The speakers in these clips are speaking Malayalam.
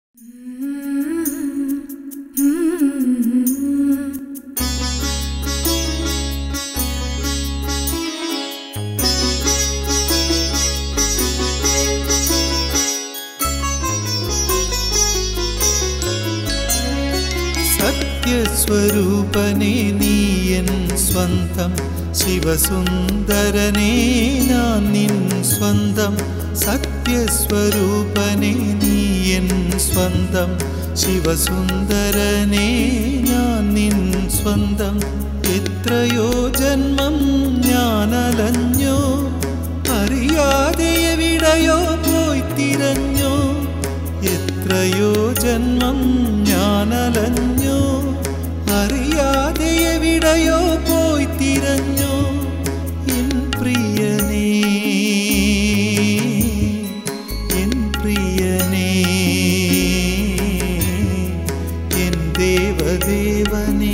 സത്യസ്വരൂപനെ നീയൻ സ്വന്തം ശിവസുന്ദരനെ ഞാൻ നിൻ സ്വന്തം സത്യസ്വരൂപനെ നീയൻ സ്വന്തം ശിവസുന്ദരനെ ഞാൻ നിൻ സ്വന്തം എത്രയോ ജന്മം ഞാനലഞ്ഞോ അറിയാതെ എവിടെയോ പോയി തിരഞ്ഞോ എത്രയോ ജന്മം ഞാനലഞ്ഞോ അറിയാതെ എവിടെയോ പോയി തിരഞ്ഞോ എൻ പ്രിയനേ എൻ പ്രിയനേ എൻ ദേവദേവനേ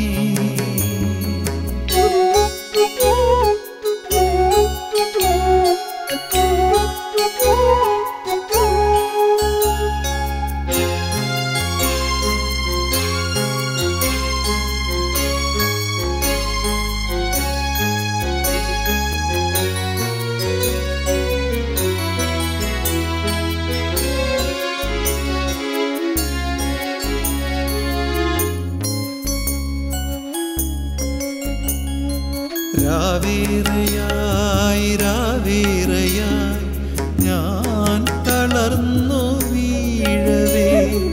രാവേറയായി രാവേറയായി ഞാൻ തളർന്നു വീഴവേ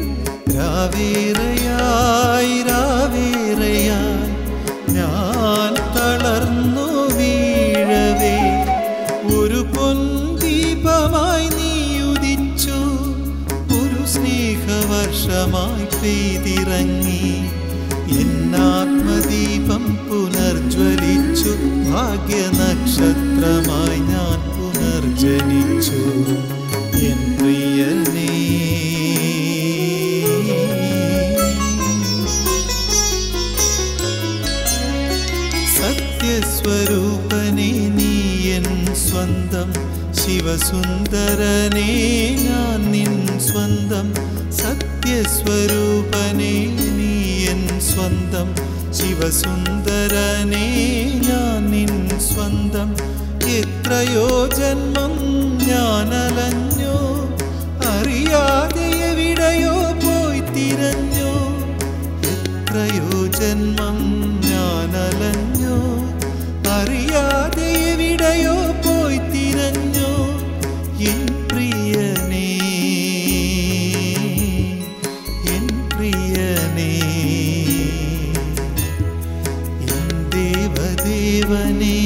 രാവേറയായി രാവേറയായി ഞാൻ തളർന്നു വീഴവേ ഒരു പൊൻദീപമായി നീ ഉദിച്ചു ഒരു സ്നേഹവർഷമായി പെയ്തിറങ്ങി എന്നാത്മദീപം പുനർജ്വലിച്ചു ഭാഗ്യനക്ഷത്രമായി ഞാൻ പുനർജനിച്ചു എൻ പ്രിയനേ സത്യസ്വരൂപനെ നീ എൻ സ്വന്തം ശിവസുന്ദരനെ ഞാൻ നിൻ സ്വന്തം സത്യസ്വരൂപനെ നീ എൻ സ്വന്തം ശിവസുന്ദരനെ ഞാൻ നിൻ സ്വന്തം എത്രയോ ജന്മം ഞാനലഞ്ഞോ അറിയാതെ എവിടെയോ പോയി തിരഞ്ഞോ എത്രയോ ജന്മം ഞാനലഞ്ഞോ അറിയാതെ എവിടെയോ പോയി തിരഞ്ഞോ എൻ പ്രിയനേ എൻ പ്രിയനേ എൻ ദേവദേവനേ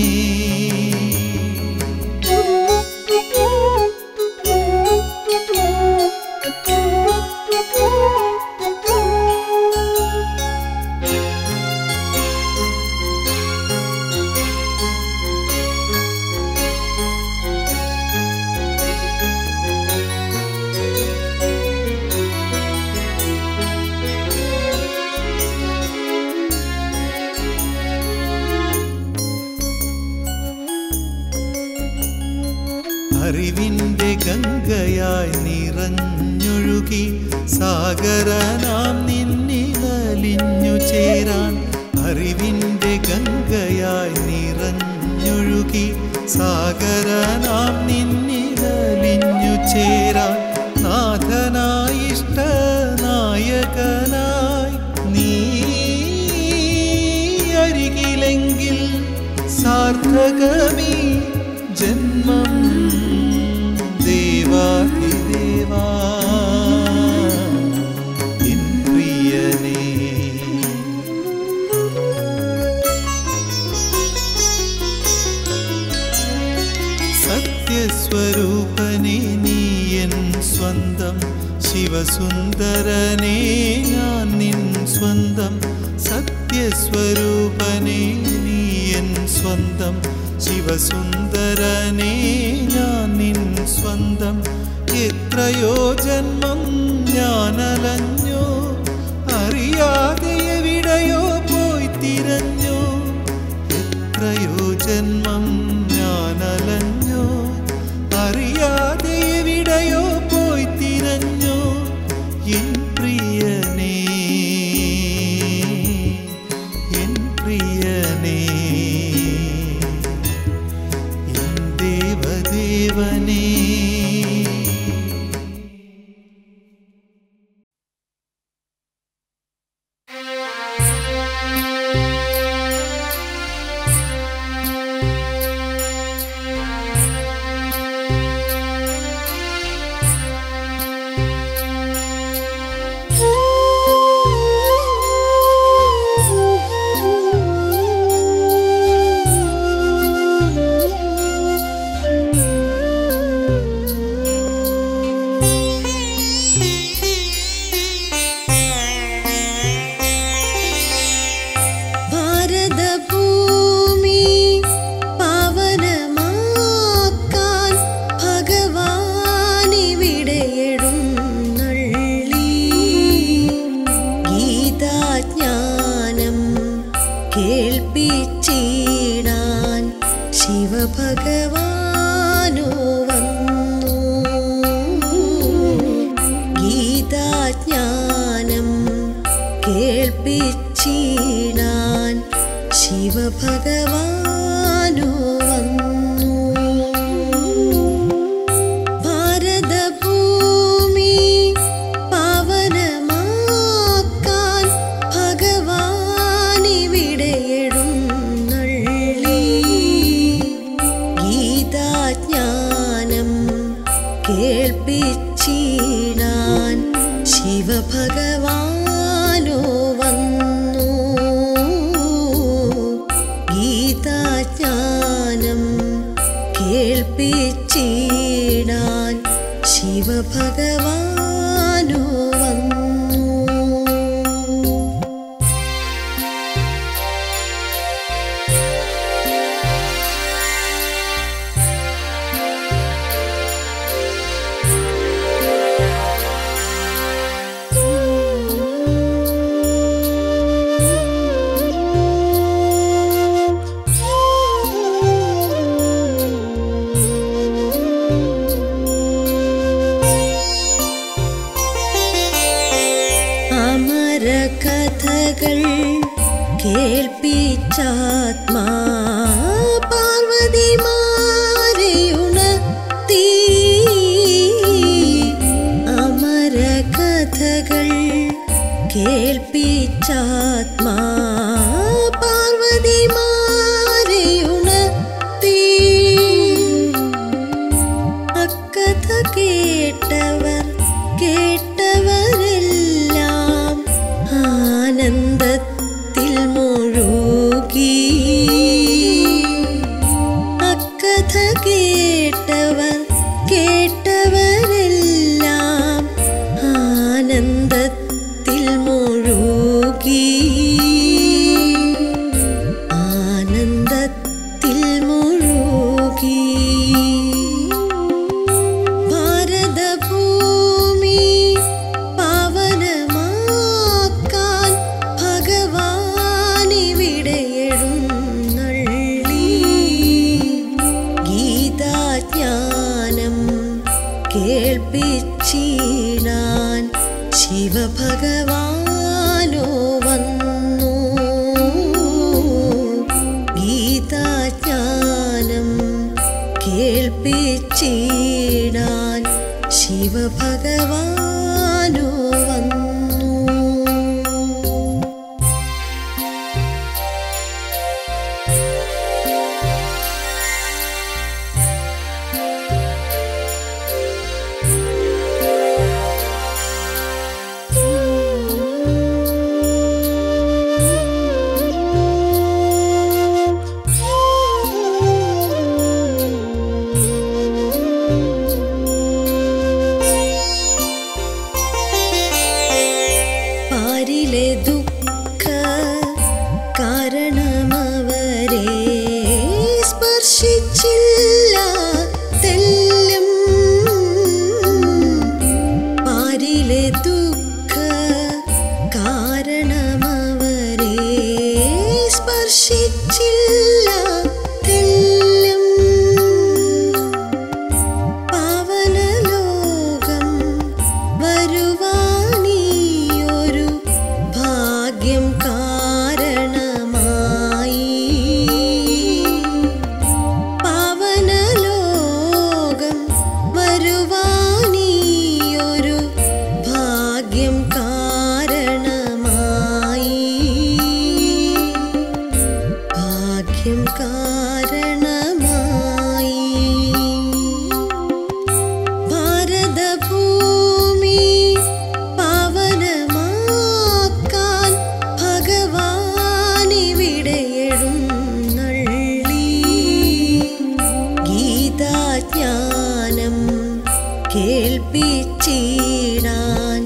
അറിവിൻ്റെ ഗംഗയായി നിറഞ്ഞൊഴുകി സാഗരനാം നിന്നിലലിഞ്ഞു ചേരാൻ അറിവിൻ്റെ ഗംഗയായി നിറഞ്ഞൊഴുകി സാഗരനാം നിന്നിലലിഞ്ഞു ചേരാൻ നാഥനായി ഇഷ്ടനായകനായി നീ അരികിലെങ്കിൽ സാർത്ഥകമീ ജന്മം ദേവാതിദേവാ എൻ പ്രിയനേ സത്യസ്വരൂപനെ നീ എൻ സ്വന്തം ശിവസുന്ദരനെ ഞാൻ നിൻ സ്വന്തം സത്യസ്വരൂപനെ നീ എൻ സ്വന്തം ശിവസുന്ദരനെ ഞാൻ നിൻ സ്വന്തം എത്രയോ ജന്മം ഞാനലഞ്ഞോ അറിയാതെ എവിടെയോ പോയി തിരഞ്ഞോ എത്രയോ ജന്മം ഞാനലഞ്ഞോ അറിയാതെ എവിടെയോ പോയി തിരഞ്ഞോ ശിവഭഗവാനോ വന്നു ഗീതാജ്ഞാനം കേൾപ്പിച്ചിടാൻ ശിവഭഗവാനോ വന്നു ഭാരതഭൂമി പാവനമാക്കാൻ ഭഗവാനിവിടെയെഴുന്നള്ളി ഗീതാജ്ഞാനം കേൾപ്പിച്ചിടാൻ ശിവഭഗവാനോ വന്നു ഗീതാജ്ഞാനം കേൾപ്പിച്ചിടാൻ ശിവഭഗവാനോ വന്നു അമരകഥകൾ കേൾപ്പിച്ചാത്മാ പാർവതിമാരെയുണർത്തി അമരകഥകൾ കേൾപ്പിച്ചാത്മാ പാർവതിമാരെയുണർത്തി അക്കഥ കേട്ടവർ കേട്ടവരെല്ലാം ആനന്ദത്തിൽ മുഴുകി അക്കഥ കേട്ടവർ കേട്ടവരെല്ലാം ആനന്ദത്തിൽ മുഴുകി ആനന്ദത്തിൽ മുഴുകി ഭാരതഭൂമി പാവനമാക്കാൻ ഭഗവാനിവിടെയെഴുന്നള്ളി ഗീതാജ്ഞാനം കേൾപ്പിച്ചിടാൻ ശിവഭഗവാനോ വന്നു ഗീതാജ്ഞാനം കേൾപ്പിച്ചിടാൻ ശിവഭഗവാനോ വന്നു പാരിലെ ദുഃഖ കാരണമവരെ സ്പർശിച്ചില്ല തെല്ലും പാരിലെ ദുഃഖ കാരണമവരെ സ്പർശിച്ചില്ല തെല്ലും പാവനലോകം വരുവാനീയൊരു ഭാഗ്യം കാരണമായി പാവനലോകം വരുവാനീയൊരു ഭാഗ്യം കാരണമായി ഭാഗ്യം കാരണമായി ഭാരതഭൂമി പാവനമാക്കാൻ ഭഗവാനിവിടെയെഴുന്നള്ളി ഗീതാജ്ഞാനം കേൾപ്പിച്ചിടാൻ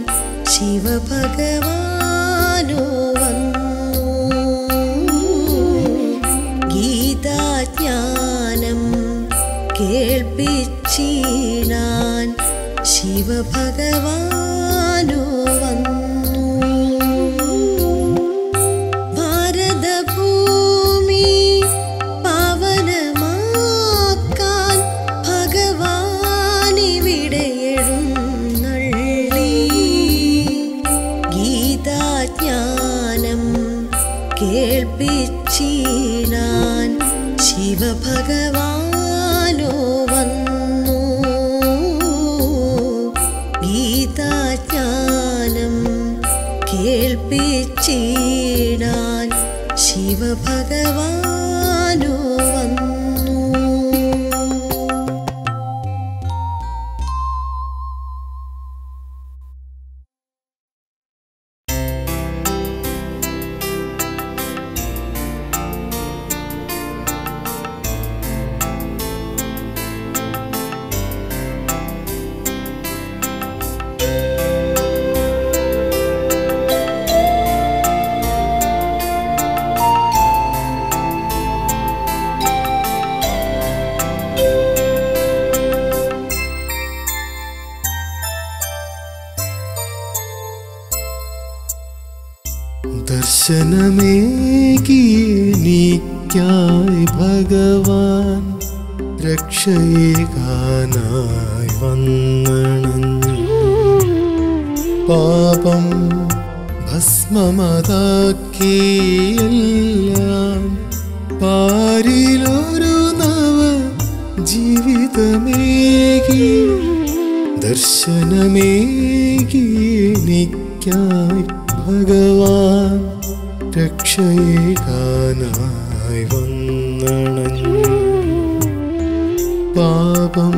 ശിവഭഗവാനോ വന്നു ഗീതാജ്ഞാനം കേൾപ്പിച്ചിടാൻ ശിവഭഗവാനോ വന്നു ഭാരതഭൂമി പാവനമാക്കാൻ ശിവഭഗവാനോ വന്നു ഗീതാജ്ഞാനം കേൾപ്പിച്ചിടാൻ ശിവഭഗവാനോ വന്നു ദർശനമേകീനിക്കായി ഭഗവാൻ രക്ഷയേകാനായി വന്നണഞ്ഞു പാപം ഭസ്മമതാക്കിയെല്ലാം പാരിലൊരു നവ ജീവിതമേകി ദർശനമേകീനിക്കായി ഭഗവാൻ രക്ഷയേകാനായി വന്നണഞ്ഞു പാപം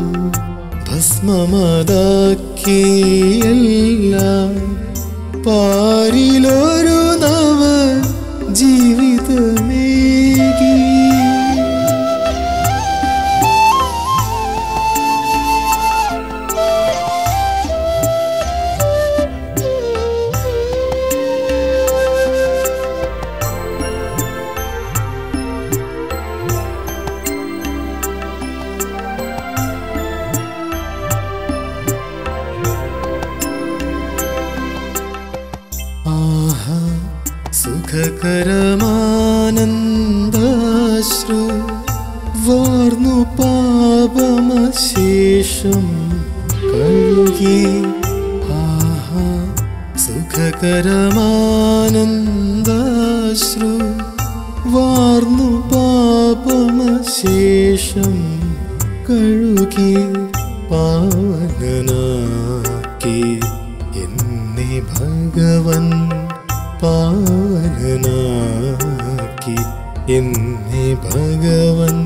ഭസ്മമതാക്കിയെല്ലാം പാരിലൊരു നവ ജീവിതമേകി ആഹാ സുഖകരമാനന്ദാശ്രു വാർന്നു പാപമശേഷം കഴുകി ആഹാ സുഖകരമാനന്ദാശ്രു വാർന്നു പാപമശേഷം കഴുകി പാവനാക്കി എന്നെ ഭഗവൻ പാവനാക്കി എന്നെ ഭഗവൻ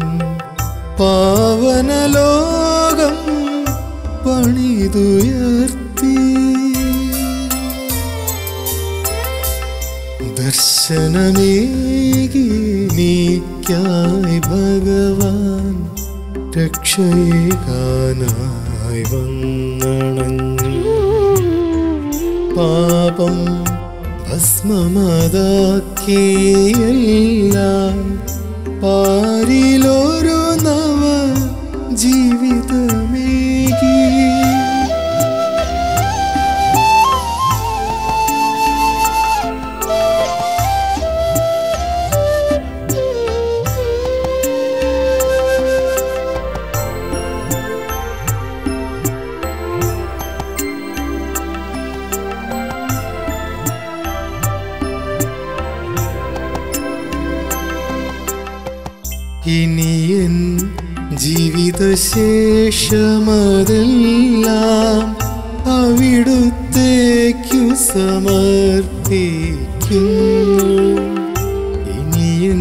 പാവനലോകം പണിതുയർത്തി ദർശനമേകി നീക്കായി ഭഗവാൻ രക്ഷയേകാനായി വന്നണഞ്ഞു പാപം ഭസ്മമതാക്കിയെല്ലാം പാരിലൊരു നവ ജീവിതമേകി ഇനിയൻ ജീവിതശേഷമതെല്ലാം അവിടുത്തേക്കു സമർപ്പിക്കുന്നു ഇനിയൻ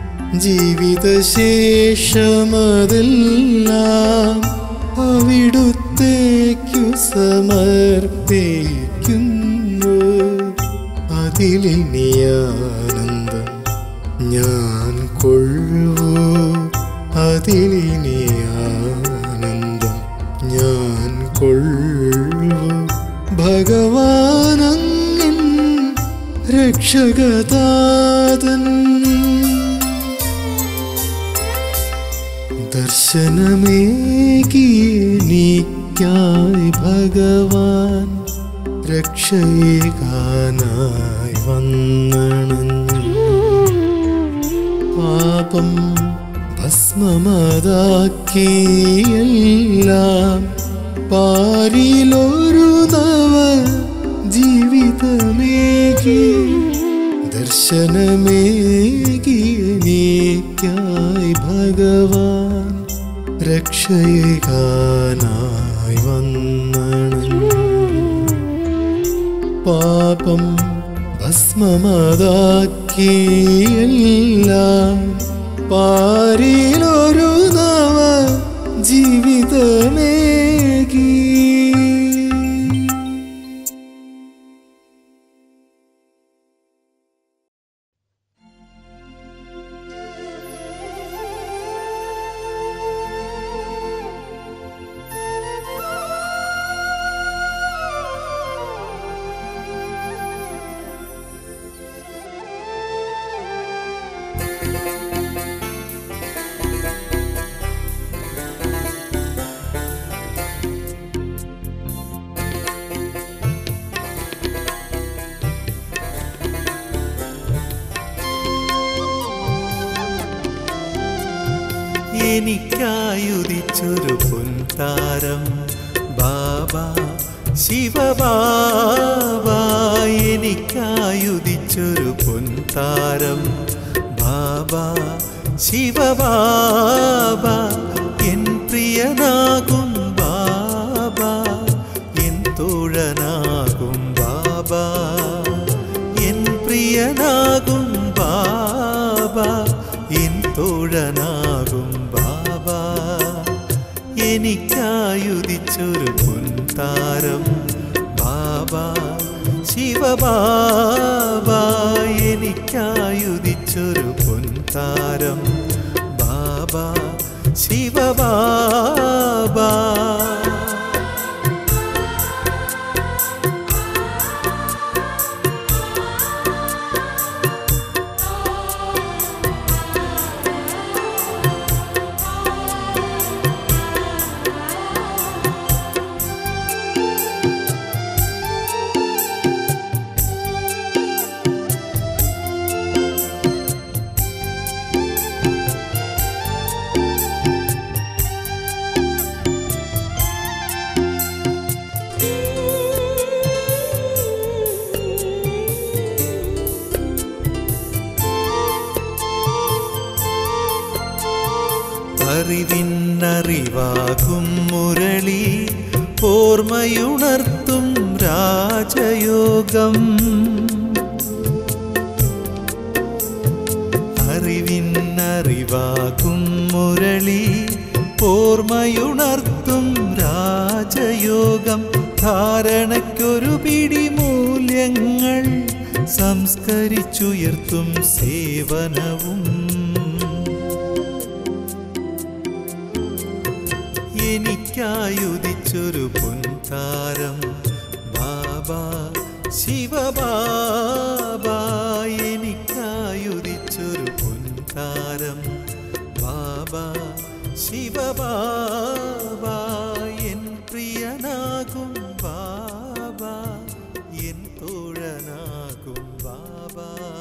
ജീവിതശേഷമതെല്ലാം അവിടുത്തേക്കു സമർപ്പിക്കുന്നു അതിലിനിയാനന്ദം ഞാൻ കൊള്ളൂ അതിലിനിയാനന്ദം ഞാൻ കൊള്ളൂ ഭഗവാനങ്ങിൻ രക്ഷകതാതൻ ദർശനമേകി നീക്കായി ഭഗവാൻ രക്ഷയേകാനായി വന്നണഞ്ഞു പാപം ഭസ്മമതാക്കിയെല്ലാം പാരിലൊരു നവ ജീവിതമേകി ദർശനമേകി നീക്കായി ഭഗവാൻ രക്ഷയേകാനായി വന്നണഞ്ഞു പാപം ഭസ്മമതാക്കിയെല്ലാം പാരിലൊരു നവ ജീവിതമേകി എനിക്കായുദിച്ചൊരു പൊൻതാരം ബാബ ശിവബാബ എനിക്കായുദിച്ചൊരു പൊൻതാരം ബാബ ശിവബാബ എൻ പ്രിയനാകും ബാബ എൻ തോഴനാകും ബാബ എൻ പ്രിയനാകും ബാബ എൻ തോഴനാകും ബാബ എനിക്കായുദിച്ചൊരു പൊൻതാരം ബാബ ശിവബാബ എനിക്കായുദിച്ചൊരു പൊൻതാരം ബാബ ശിവബാബ അറിവിന്നറിവാകും മുരളി ഓർമ്മയുണർത്തും രാജയോഗം അറിവിന്നറിവാകും മുരളി ഓർമ്മയുണർത്തും രാജയോഗം ധാരണയ്ക്കൊരു പിടി മൂല്യങ്ങൾ സംസ്കരിച്ചുയർത്തും സേവനവും എനിക്കായുദിച്ചൊരു പൊൻതാരം ബാബ ശിവബാബ എനിക്കായുദിച്ചൊരു പൊൻതാരം ബാബ ശിവബാബ എൻ പ്രിയനാകും ബാബ എൻ തോഴനാകും ബാബ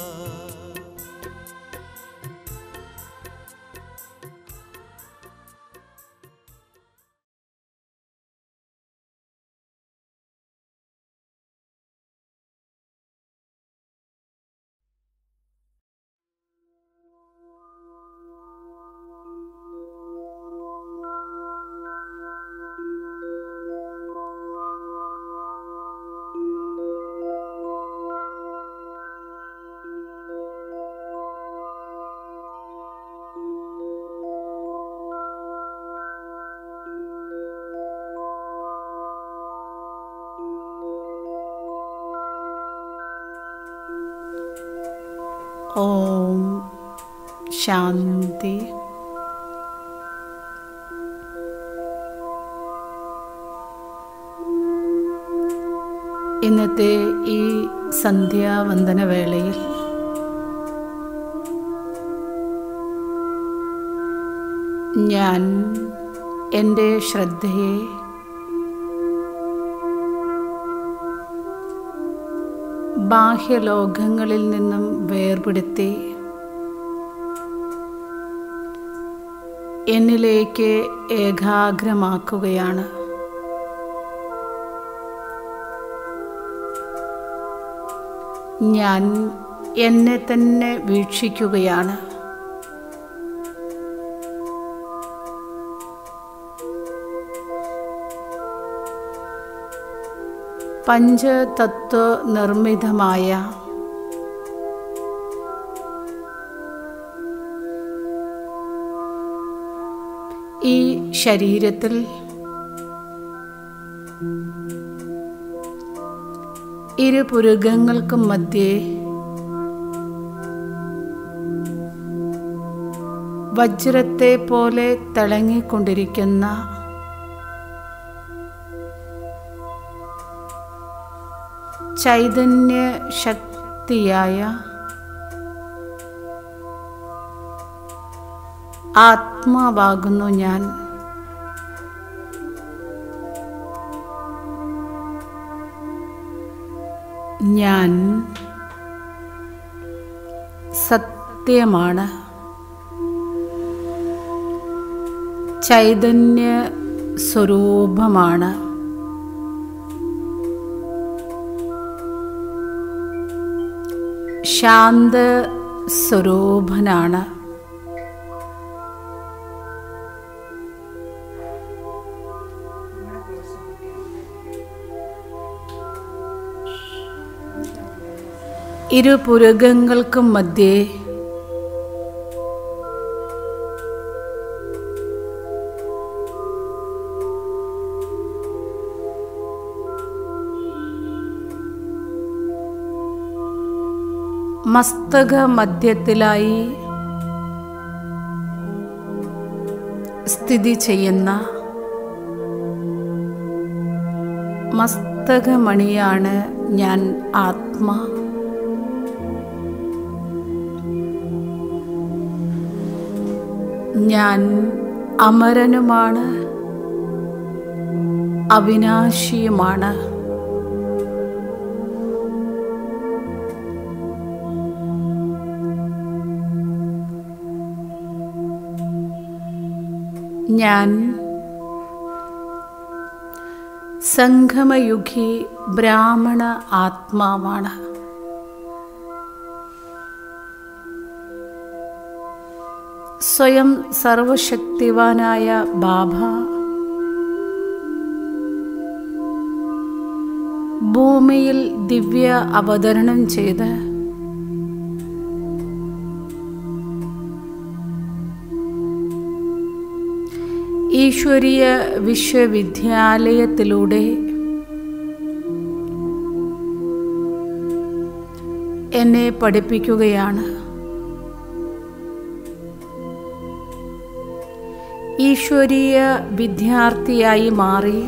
ഓം ശാന്തി ഇന്നത്തെ ഈ സന്ധ്യാവന്ദന വേളയിൽ ഞാൻ എൻ്റെ ശ്രദ്ധയെ ബാഹ്യലോകങ്ങളിൽ നിന്നും വേർപെടുത്തി എന്നിലേക്ക് ഏകാഗ്രമാക്കുകയാണ് ഞാൻ എന്നെ തന്നെ വീക്ഷിക്കുകയാണ് പഞ്ചതത്വ നിർമ്മിതമായ ഈ ശരീരത്തിൽ ഇരുപുരുഗങ്ങൾക്കും മധ്യേ വജ്രത്തെ പോലെ തിളങ്ങിക്കൊണ്ടിരിക്കുന്ന ചൈതന്യ ശക്തിയായ ആത്മാവാകുന്നു ഞാൻ ഞാൻ സത്യമാണ് ചൈതന്യ സ്വരൂപമാണ് ശാന്ത സ്വരൂപനാണ് ഇരുപുരുഗങ്ങൾക്കും മധ്യേ മസ്തക മധ്യത്തിലായി സ്ഥിതി ചെയ്യുന്ന മസ്തകമണിയാണ് ഞാൻ ആത്മാ ഞാൻ അമരനുമാണ് അവിനാശിയുമാണ് ഞാൻ സംഗമയുഗി ബ്രാഹ്മണ ആത്മാവാണ് സ്വയം സർവശക്തിവാനായ ബാബ ഭൂമിയിൽ ദിവ്യ അവതരണം ചെയ്ത് ഈശ്വരീയ വിശ്വവിദ്യാലയത്തിലൂടെ എന്നെ പഠിപ്പിക്കുകയാണ് ഈശ്വരീയ വിദ്യാർത്ഥിയായി മാറി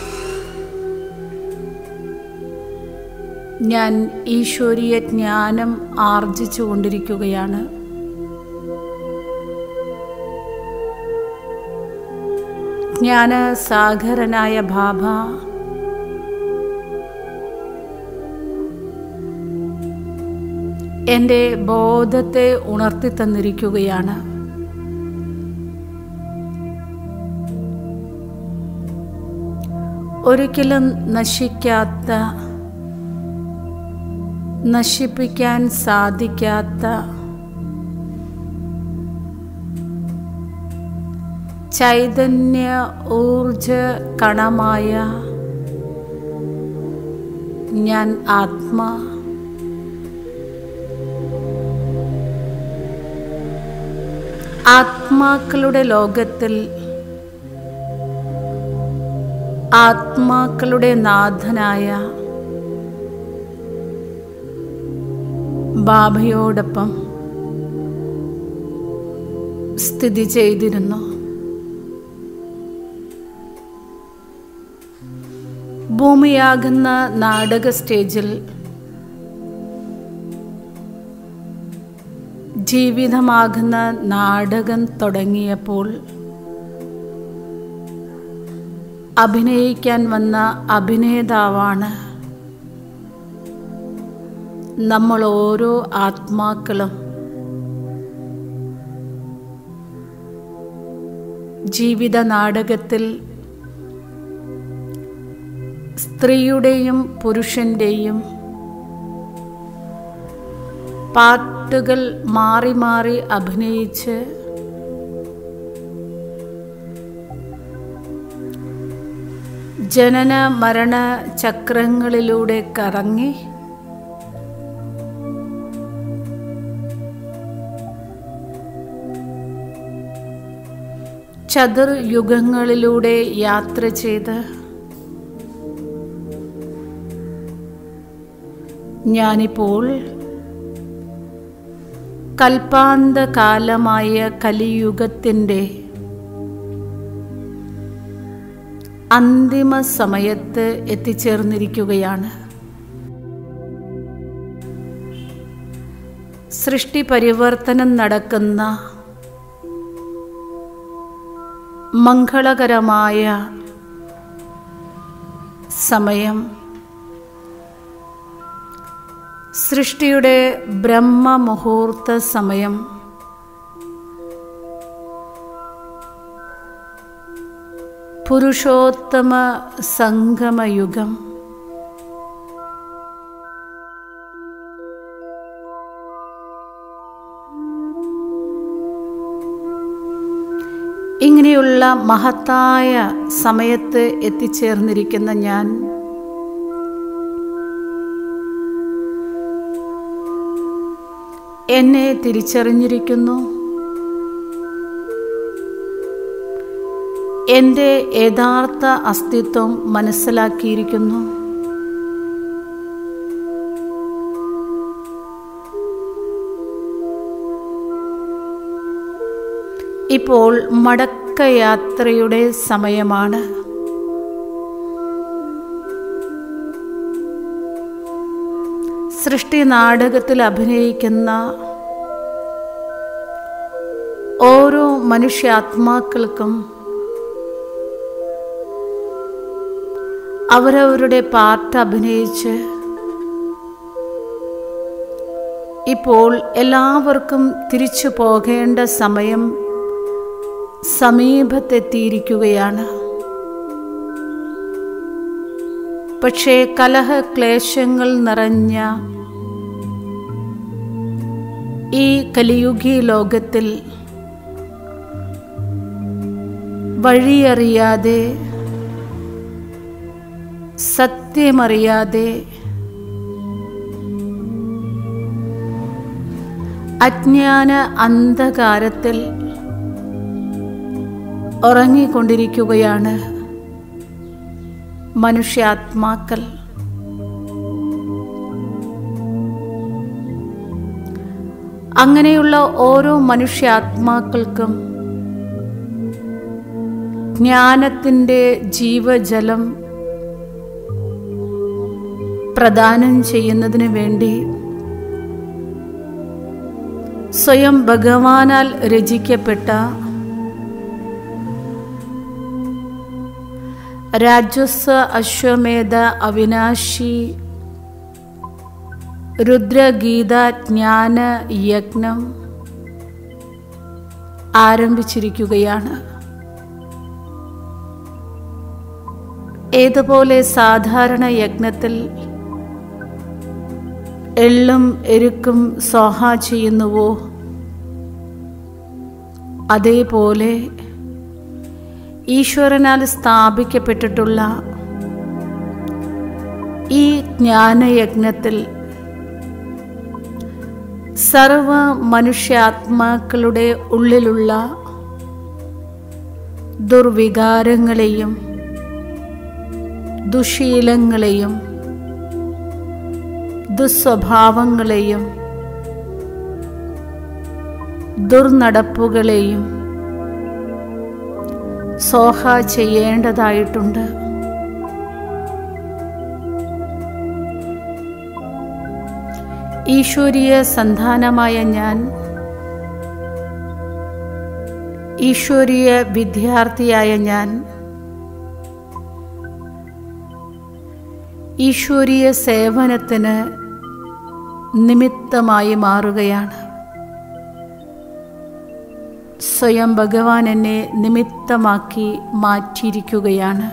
ഞാൻ ഈശ്വരീയ ജ്ഞാനം ആർജിച്ചു കൊണ്ടിരിക്കുകയാണ് ജ്ഞാനസാഗരനായ ബാബ എൻ്റെ ബോധത്തെ ഉണർത്തി തന്നിരിക്കുകയാണ് ഒരിക്കലും നശിക്കാത്ത നശിപ്പിക്കാൻ സാധിക്കാത്ത ചൈതന്യ ഊർജ കണമായ ഞാൻ ആത്മാ ആത്മാക്കളുടെ ലോകത്തിൽ ആത്മാക്കളുടെ നാഥനായ ബാബയോടൊപ്പം സ്ഥിതി ചെയ്തിരുന്നു ഭൂമിയാകുന്ന നാടക സ്റ്റേജിൽ ജീവിതമാകുന്ന നാടകം തുടങ്ങിയപ്പോൾ അഭിനയിക്കാൻ വന്ന അഭിനേതാവാണ് നമ്മൾ ഓരോ ആത്മാക്കളും ജീവിത നാടകത്തിൽ സ്ത്രീയുടെയും പുരുഷൻ്റെയും പാട്ടുകൾ മാറി മാറി അഭിനയിച്ച് ജനന മരണ ചക്രങ്ങളിലൂടെ കറങ്ങി ചതുർയുഗങ്ങളിലൂടെ യാത്ര ചെയ്ത് ഞാനിപ്പോൾ കൽപ്പാന്തകാലമായ കലിയുഗത്തിൻ്റെ അന്തിമ സമയത്ത് എത്തിച്ചേർന്നിരിക്കുകയാണ് സൃഷ്ടി പരിവർത്തനം നടക്കുന്ന മംഗളകരമായ സമയം സൃഷ്ടിയുടെ ബ്രഹ്മമുഹൂർത്ത സമയം പുരുഷോത്തമ സംഗമയുഗം ഇങ്ങനെയുള്ള മഹത്തായ സമയത്ത് എത്തിച്ചേർന്നിരിക്കുന്ന ഞാൻ എന്നെ തിരിച്ചറിഞ്ഞിരിക്കുന്നു എൻ്റെ യഥാർത്ഥ അസ്തിത്വം മനസ്സിലാക്കിയിരിക്കുന്നു ഇപ്പോൾ മടക്കയാത്രയുടെ സമയമാണ് സൃഷ്ടി നാടകത്തിൽ അഭിനയിക്കുന്ന ഓരോ മനുഷ്യാത്മാക്കൾക്കും അവരവരുടെ പാർട്ട് അഭിനയിച്ച് ഇപ്പോൾ എല്ലാവർക്കും തിരിച്ചു പോകേണ്ട സമയം സമീപത്തെത്തിയിരിക്കുകയാണ് പക്ഷേ കലഹക്ലേശങ്ങൾ നിറഞ്ഞ ഈ കലിയുഗി ലോകത്തിൽ വഴിയറിയാതെ സത്യമറിയാതെ അജ്ഞാന അന്ധകാരത്തിൽ ഉറങ്ങിക്കൊണ്ടിരിക്കുകയാണ് മനുഷ്യാത്മാക്കൾ അങ്ങനെയുള്ള ഓരോ മനുഷ്യാത്മാക്കൾക്കും ജ്ഞാനത്തിൻ്റെ ജീവജലം പ്രദാനം ചെയ്യുന്നതിന് വേണ്ടി സ്വയം ഭഗവാനാൽ രചിക്കപ്പെട്ട രാജസ്വ അശ്വമേധ അവിനാശി രുദ്രഗീത ജ്ഞാന യജ്ഞം ആരംഭിച്ചിരിക്കുകയാണ് ഏതുപോലെ സാധാരണ യജ്ഞത്തിൽ എള്ളും എരുക്കും സോഹ ചെയ്യുന്നുവോ അതേപോലെ ഈശ്വരനാൽ സ്ഥാപിക്കപ്പെട്ടിട്ടുള്ള ഈ ജ്ഞാനയജ്ഞത്തിൽ സർവ മനുഷ്യാത്മാക്കളുടെ ഉള്ളിലുള്ള ദുർവികാരങ്ങളെയും ദുശീലങ്ങളെയും ദുസ്വഭാവങ്ങളെയും ദുർനടപ്പുകളെയും സോഹ ചെയ്യേണ്ടതായിട്ടുണ്ട് ഈശ്വരീയ സന്താനമായ ഞാൻ ഈശ്വരീയ വിദ്യാർത്ഥിയായ ഞാൻ ഈശ്വരീയ സേവനത്തിന് നിമിത്തമായി മാറുകയാണ് സ്വയം ഭഗവാൻ എന്നെ നിമിത്തമാക്കി മാറ്റിയിരിക്കുകയാണ്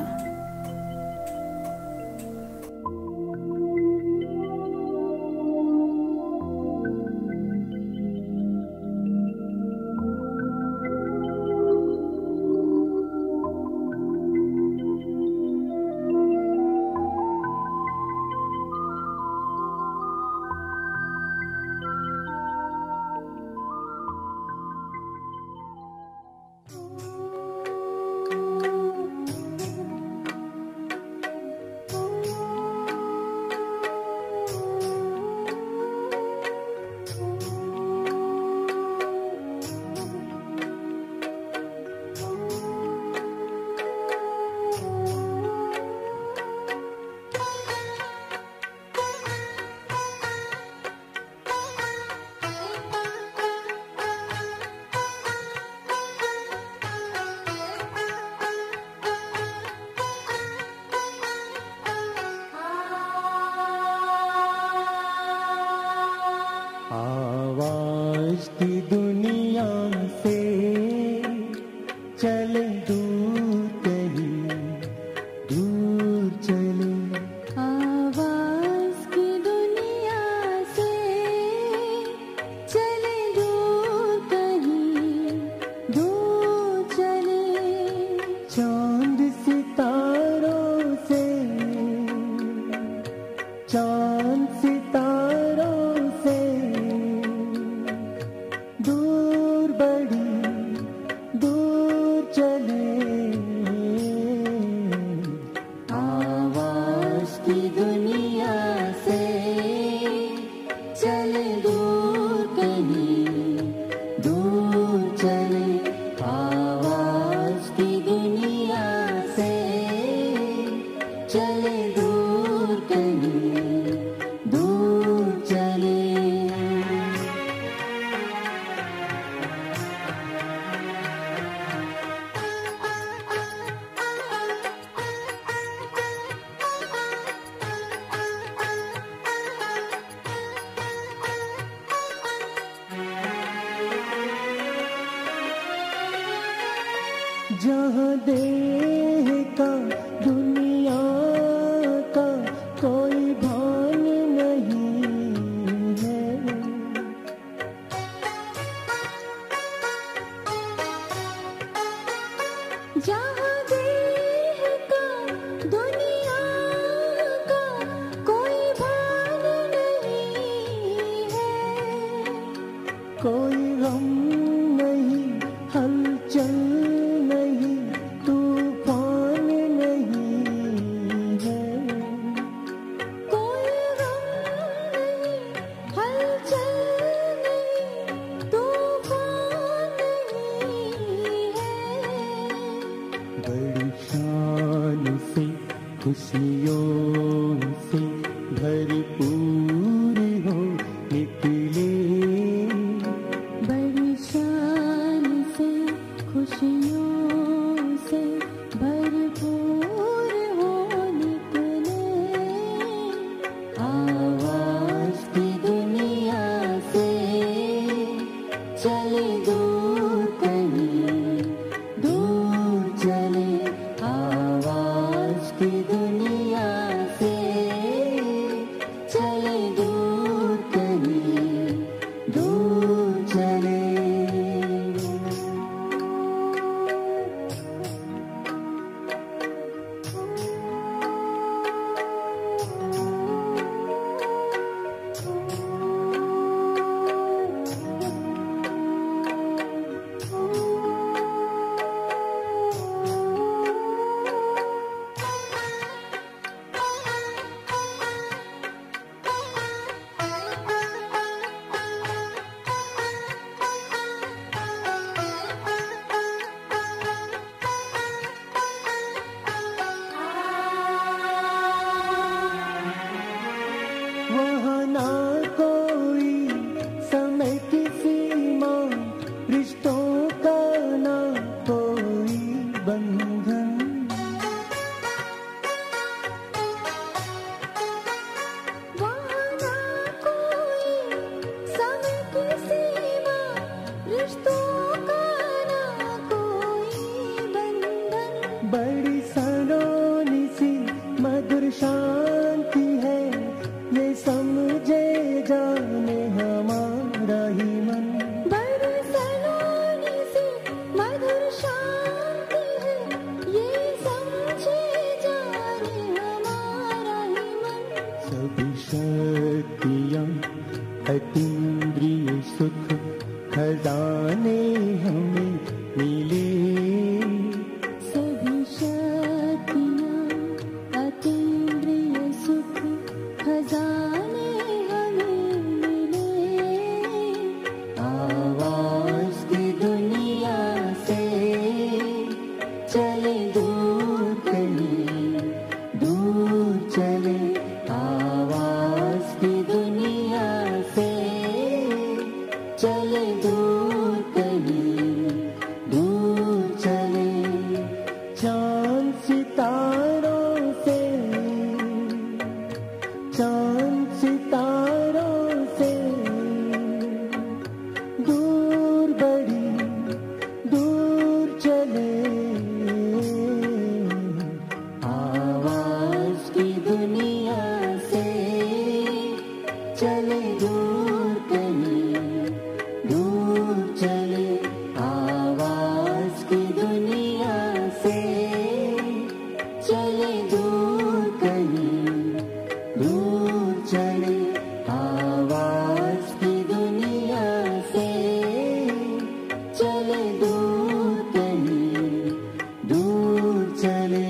की दुनिया से चले दूर कहीं दूर चले आवाज की दुनिया से चले दूर कहीं दूर चले चांद सितारों से चांद सितारों से दूर बड़ी दूर चले आवाज की दुनिया से चले दूर कहीं दूर चले आवाज की दुनिया से चले दूर कहीं दूर चले जहाँ देह का दुनिया का कोई भान नहीं है जहाँ देह का दुनिया का कोई भान नहीं है कोई गम नहीं हलचल नहीं तूफान नहीं है कोई गम नहीं हलचल नहीं तूफान नहीं है बड़ी शान से खुशियों से भरपूर हो निकले बड़ी शान से खुशियों से भरपूर हो निकले आवाज की दुनिया से चले दूर कहीं दूर चले आवाज की दुनिया से चले दूर कहीं दूर चले वहाँ ना कोई समय की सीमा रिश्तों का ना कोई बंधन वहाँ ना कोई समय की सीमा रिश्तों का ना कोई बंधन बड़ी सलोनी सी मधुर शांति है ये समझे जाने हमारा ही मन बड़ी सलोनी सी मधुर शांति है ये समझे जाने हमारा ही मन सभी शक्तियाँ अतीन्द्रिय सुख खजाने हमें मिले सभी शक्तियाँ अतीन्द्रिय सुख खजाने हमें मिले आवाज की दुनिया से चले दूर कहीं दूर चले आवाज की दुनिया से चले दूर कहीं दूर चले आवाज की दुनिया से चले दूर कहीं दूर चले आवाज की दुनिया से चले दूर कहीं दूर चले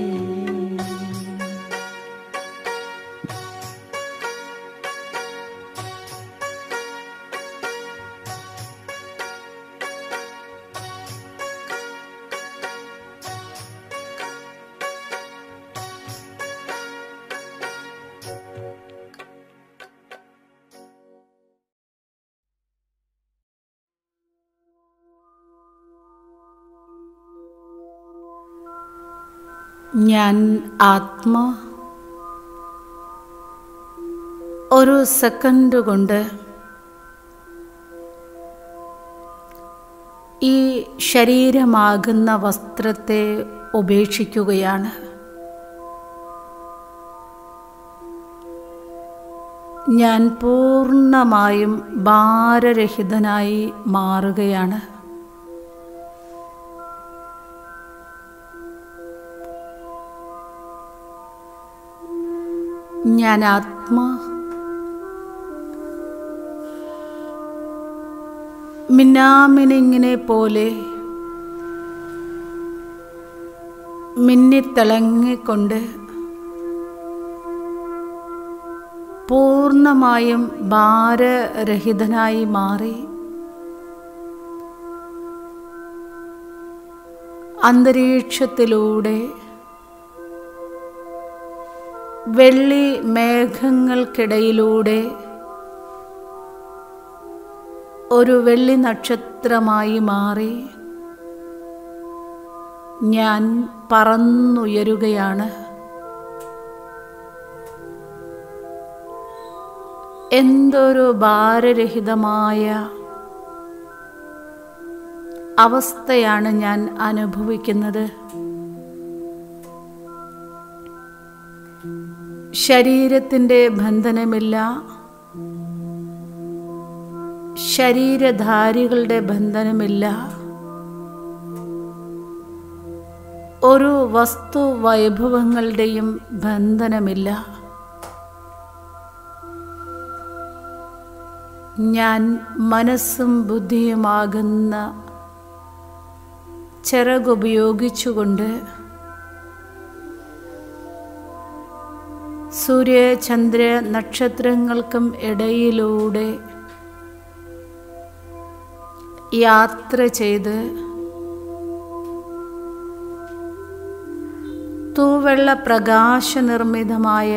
ഞാൻ ആത്മ ഒരു സെക്കൻഡ് കൊണ്ട് ഈ ശരീരമാകുന്ന വസ്ത്രത്തെ ഉപേക്ഷിക്കുകയാണ് ഞാൻ പൂർണ്ണമായും ഭാരരഹിതനായി മാറുകയാണ് ഞാൻ ആത്മാ മിന്നാമിനിങ്ങിനെ പോലെ മിന്നിത്തിളങ്ങിക്കൊണ്ട് പൂർണ്ണമായും ഭാരരഹിതനായി മാറി അന്തരീക്ഷത്തിലൂടെ വെള്ളി മേഘങ്ങൾക്കിടയിലൂടെ ഒരു വെള്ളി നക്ഷത്രമായി മാറി ഞാൻ പറന്നുയരുകയാണ് എന്തൊരു ഭാരരഹിതമായ അവസ്ഥയാണ് ഞാൻ അനുഭവിക്കുന്നത് ശരീരത്തിൻ്റെ ബന്ധനമില്ല ശരീരധാരികളുടെ ബന്ധനമില്ല ഒരു വസ്തു വൈഭവങ്ങളുടെയും ബന്ധനമില്ല ഞാൻ മനസ്സും ബുദ്ധിയുമാകുന്ന ചിറകുപയോഗിച്ചുകൊണ്ട് സൂര്യ ചന്ദ്ര നക്ഷത്രങ്ങൾക്കും ഇടയിലൂടെ യാത്ര ചെയ്ത് തൂവെള്ള പ്രകാശനിർമ്മിതമായ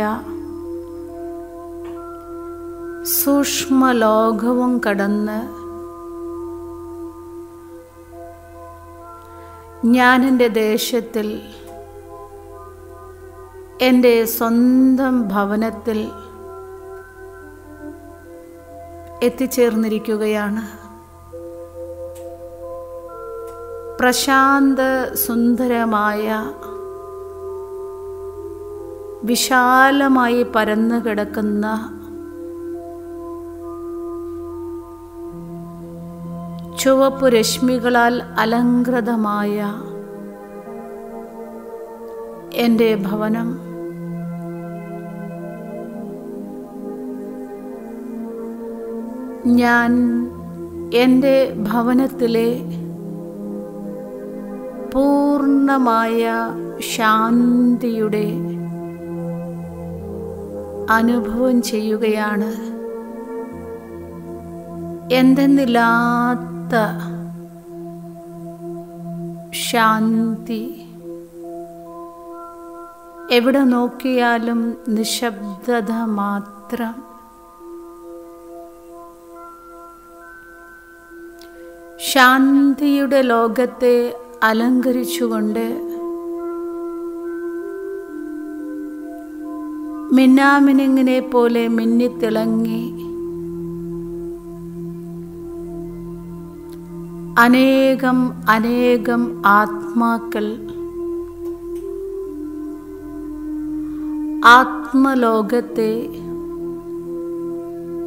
സൂക്ഷ്മലോകവും കടന്ന് ഞാൻ എൻ്റെ ദേശത്തിൽ എൻ്റെ സ്വന്തം ഭവനത്തിൽ എത്തിച്ചേർന്നിരിക്കുകയാണ് പ്രശാന്ത സുന്ദരമായ വിശാലമായി പരന്നു കിടക്കുന്ന ചുവപ്പു രശ്മികളാൽ അലങ്കൃതമായ എൻ്റെ ഭവനം ഞാൻ എൻ്റെ ഭവനത്തിലെ പൂർണ്ണമായ ശാന്തിയുടെ അനുഭവം ചെയ്യുകയാണ് എന്തെന്നില്ലാത്ത ശാന്തി എവിടെ നോക്കിയാലും നിശബ്ദത മാത്രം ശാന്തിയുടെ ലോകത്തെ അലങ്കരിച്ചുകൊണ്ട് മിന്നാമിനിങ്ങിനെ പോലെ മിന്നിത്തിളങ്ങി അനേകം അനേകം ആത്മാക്കൾ ആത്മലോകത്തെ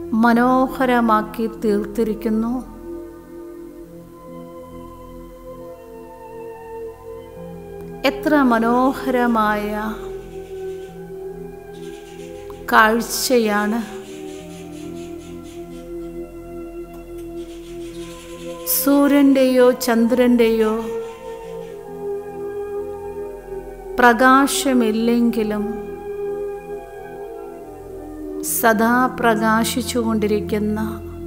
മനോഹരമാക്കി തീർത്തിരിക്കുന്നു എത്ര മനോഹരമായ കാഴ്ചയാണ് സൂര്യൻ്റെയോ ചന്ദ്രൻ്റെയോ പ്രകാശമില്ലെങ്കിലും സദാ പ്രകാശിച്ചുകൊണ്ടിരിക്കുന്ന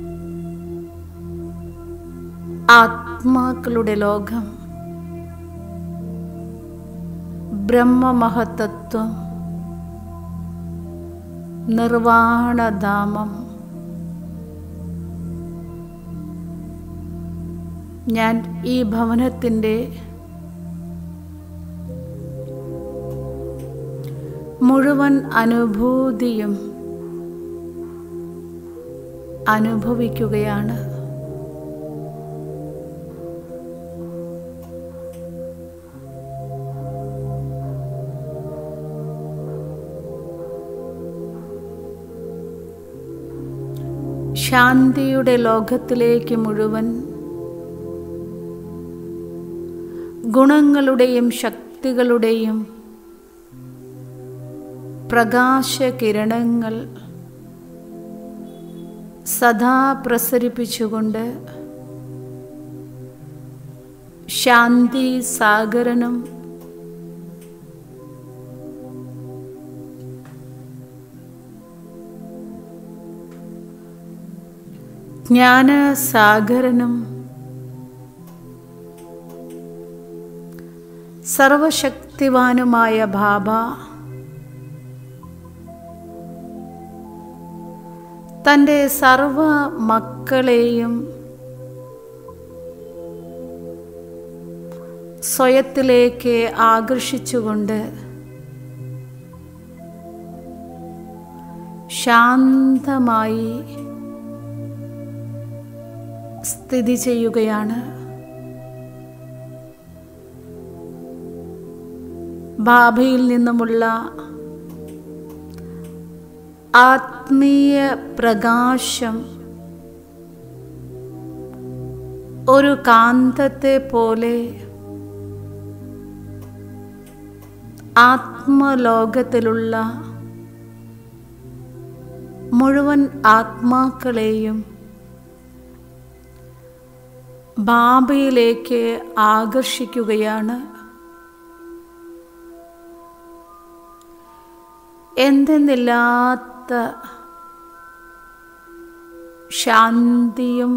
ആത്മാക്കളുടെ ലോകം ബ്രഹ്മമഹതത്വം നിർവാണധാമം ഞാൻ ഈ ഭവനത്തിൻ്റെ മുഴുവൻ അനുഭൂതിയും അനുഭവിക്കുകയാണ് ശാന്തിയുടെ ലോകത്തിലേക്ക് മുഴുവൻ ഗുണങ്ങളുടെയും ശക്തികളുടെയും പ്രകാശകിരണങ്ങൾ സദാ പ്രസരിപ്പിച്ചുകൊണ്ട് ശാന്തി സാഗരനും ജ്ഞാനസാഗരനും സർവശക്തിവാനുമായ ബാബ തൻ്റെ സർവ മക്കളെയും സ്വയത്തിലേക്ക് ആകർഷിച്ചുകൊണ്ട് ശാന്തമായി സ്ഥിതി ചെയ്യുകയാണ് ബാബയിൽ നിന്നുമുള്ള ആത്മീയ പ്രകാശം ഒരു കാന്തത്തെ പോലെ ആത്മലോകത്തിലുള്ള മുഴുവൻ ആത്മാക്കളെയും ബാബയിലേക്ക് ആകർഷിക്കുകയാണ് എന്തെന്നില്ലാത്ത ശാന്തിയും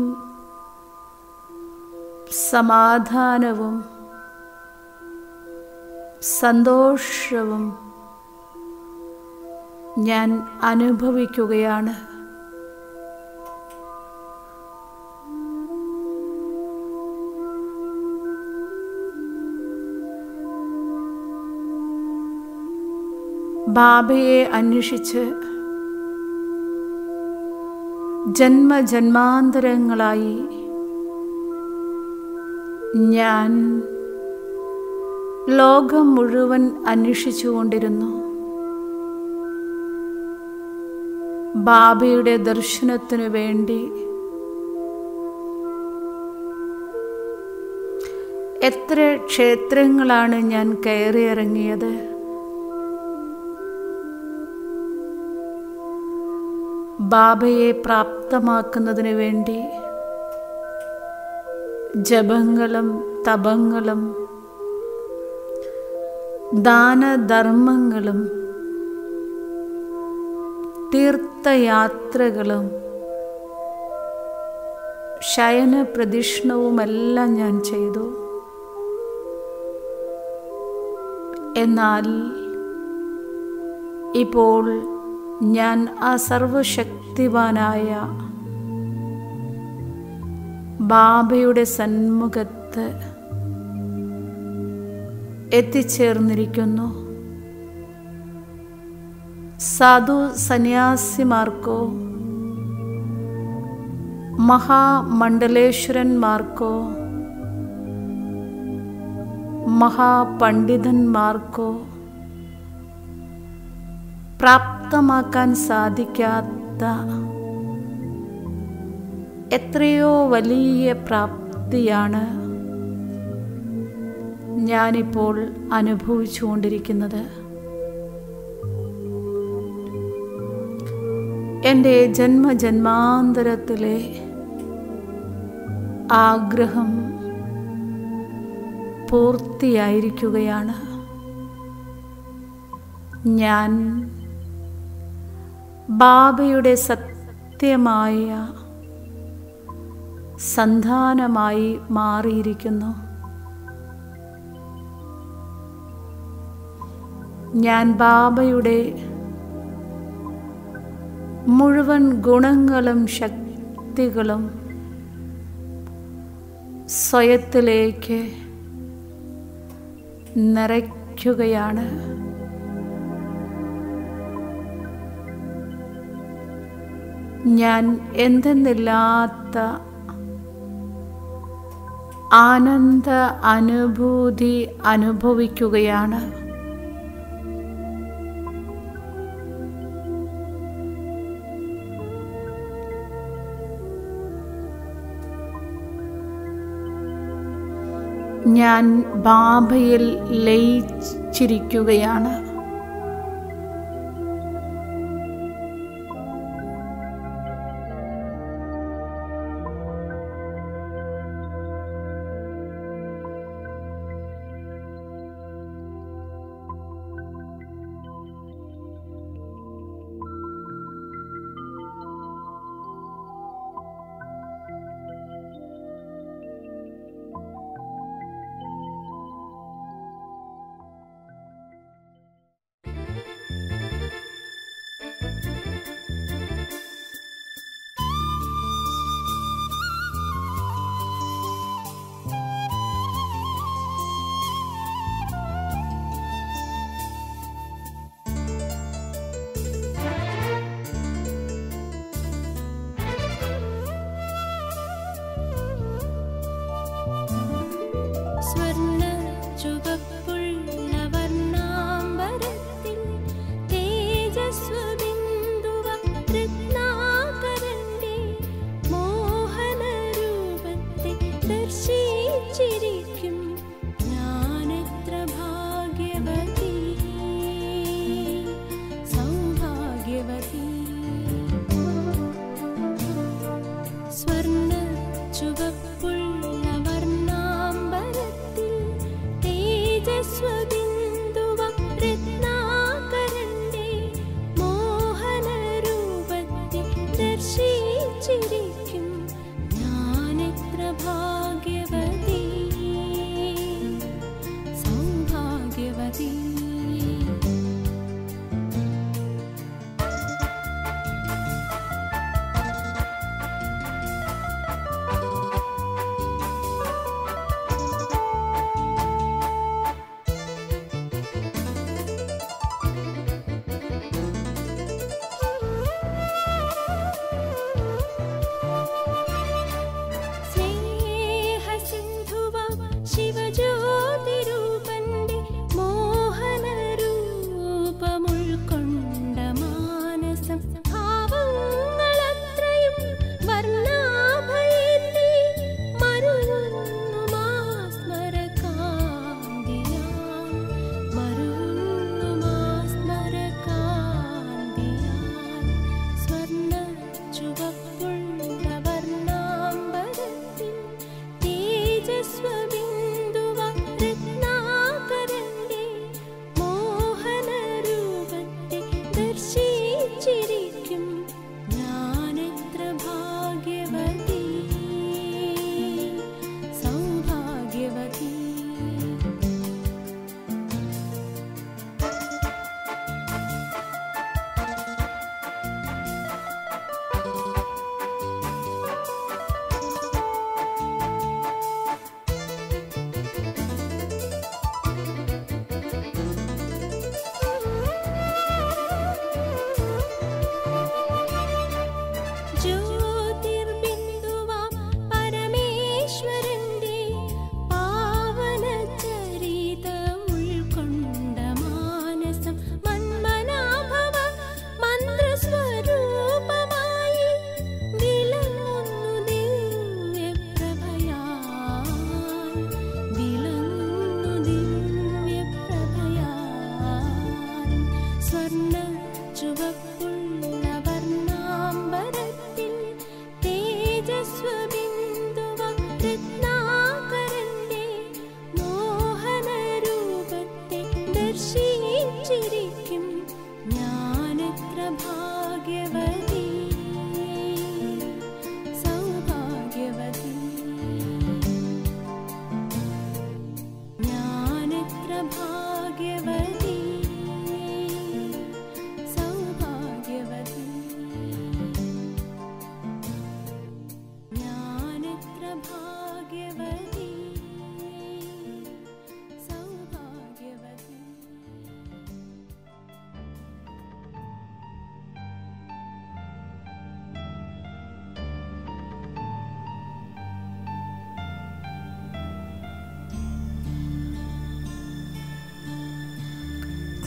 സമാധാനവും സന്തോഷവും ഞാൻ അനുഭവിക്കുകയാണ് ബാബയെ അന്വേഷിച്ച് ജന്മജന്മാന്തരങ്ങളായി ഞാൻ ലോകം മുഴുവൻ അന്വേഷിച്ചുകൊണ്ടിരുന്നു ബാബയുടെ ദർശനത്തിനു വേണ്ടി എത്ര ക്ഷേത്രങ്ങളാണ് ഞാൻ കയറിയിറങ്ങിയത് ബാബയെ പ്രാപ്തമാക്കുന്നതിന് വേണ്ടി ജപങ്ങളും തപങ്ങളും ദാനധർമ്മങ്ങളും തീർത്ഥയാത്രകളും ശയന പ്രദക്ഷിണവുമെല്ലാം ഞാൻ ചെയ്തു എന്നാൽ ഇപ്പോൾ ഞാൻ ആ സർവശക്തിവാനായ ബാബയുടെ സന്മുഖത്ത് എത്തിച്ചേർന്നിരിക്കുന്നു സാധു സന്യാസിമാർക്കോ മഹാമണ്ഡലേശ്വരന്മാർക്കോ മഹാപണ്ഡിതന്മാർക്കോ പ്രാപ്തമാക്കാൻ സാധിക്കാത്ത എത്രയോ വലിയ പ്രാപ്തിയാണ് ഞാനിപ്പോൾ അനുഭവിച്ചുകൊണ്ടിരിക്കുന്നത് എൻ്റെ ജന്മജന്മാന്തരത്തിലെ ആഗ്രഹം പൂർത്തിയായിരിക്കുകയാണ് ഞാൻ ബാബയുടെ സത്യമായ സന്താനമായി മാറിയിരിക്കുന്നു ഞാൻ ബാബയുടെ മുഴുവൻ ഗുണങ്ങളും ശക്തികളും സ്വയത്തിലേക്ക് നിറയ്ക്കുകയാണ് ഞാൻ എന്തെന്നില്ലാത്ത ആനന്ദ അനുഭൂതി അനുഭവിക്കുകയാണ് ഞാൻ ബാബയിൽ ലയിച്ചിരിക്കുകയാണ് സ്വർണ്ണ ചുവപ്പുള്ള വർണ്ണാംബരത്തിൽ തേജസ്വബിന്ദുവ രത്നാകരന്റെ മോഹനരൂപത്തെ ദർശിച്ചിരിക്കും ഞാനെത്ര ഭാഗ്യവതി സൗഭാഗ്യവതി സ്വർണ്ണ ചുവപ്പുള്ള വർണ്ണാംബരത്തിൽ തേജസ്വബിന്ദുവ രത്നാകരന്റെ മോഹനരൂപത്തെ ദർശിച്ചിരിക്കും ഞാനെത്ര ഭാഗ്യവതി സൗഭാഗ്യവതി